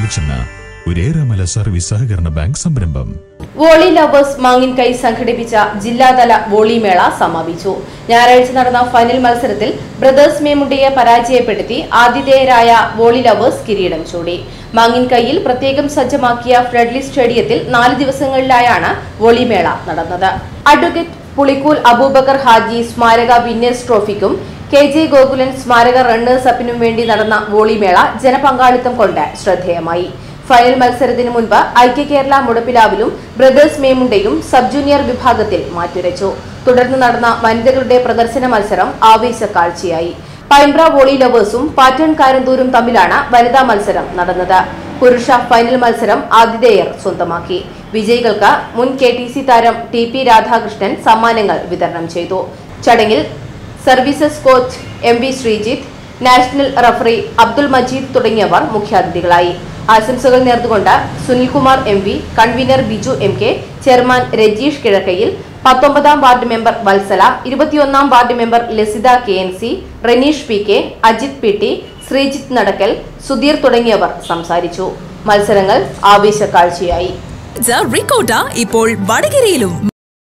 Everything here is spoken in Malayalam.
വെളിച്ചെണ്ണ ഒരു ഏറെമല സർവീസ് സഹകരണ ബാങ്ക് സംരംഭം വോളി ലവേഴ്സ് മാങ്ങിൻകൈ സംഘടിപ്പിച്ച ജില്ലാതല വോളി മേള സമാപിച്ചു ഞായറാഴ്ച നടന്ന ഫൈനൽ മത്സരത്തിൽ ബ്രദേഴ്സ് മേമുണ്ടിയെ പരാജയപ്പെടുത്തി ആതിഥേയരായ വോളി ലവേഴ്സ് കിരീടം ചൂടി മാങ്ങിൻകൈയിൽ പ്രത്യേകം സജ്ജമാക്കിയ ഫ്രെഡ്ലി സ്റ്റേഡിയത്തിൽ നാല് ദിവസങ്ങളിലായാണ് വോളി മേള നടന്നത് അഡ്വക്കേറ്റ് പുളിക്കൂൽ അബൂബക്കർ ഹാജി സ്മാരക വിന്നേഴ്സ് ട്രോഫിക്കും കെ ജെ ഗോകുലൻ സ്മാരക റണ്ണേഴ്സ് അപ്പിനും വേണ്ടി നടന്ന വോളി മേള ജനപങ്കാളിത്തം കൊണ്ട് ശ്രദ്ധേയമായി ഫൈനൽ മത്സരത്തിന് മുൻപ് ഐക്യ കേരള മുടപ്പിലാവിലും ബ്രദേഴ്സ് മേമുണ്ടയും സബ് ജൂനിയർ വിഭാഗത്തിൽ മാറ്റുരച്ചു തുടർന്ന് നടന്ന വനിതകളുടെ പ്രദർശന മത്സരം ആവേശ കാഴ്ചയായി പൈമ്പ്ര വോളി ലവേഴ്സും പാറ്റേൺ കാരന്തൂരും തമ്മിലാണ് വനിതാ മത്സരം നടന്നത് പുരുഷ ഫൈനൽ മത്സരം ആതിഥേയർ സ്വന്തമാക്കി വിജയികൾക്ക് മുൻ കെ ടി സി താരം ടി പി രാധാകൃഷ്ണൻ സമ്മാനങ്ങൾ വിതരണം ചെയ്തു ചടങ്ങിൽ services coach M V Sreejith national referee Abdul Majeed തുടങ്ങിയവർ മുഖ്യാതിഥികളായി ആശംസകൾ നേർന്നുകൊണ്ട് Sunilkumar M V convener Biju M K chairman Rajeesh Kizhakkayil പത്തൊമ്പതാം വാർഡ് മെമ്പർ വത്സല ഇരുപത്തിയൊന്നാം ward member Lasitha K N C Raneesh P K Ajith P T Sreejith Nadakkal Sudheer തുടങ്ങിയവർ സംസാരിച്ചു മത്സരങ്ങൾ ആവേശ കാഴ്ചയായി റിക്കോട്ട ഇപ്പോൾ വടകരയിലും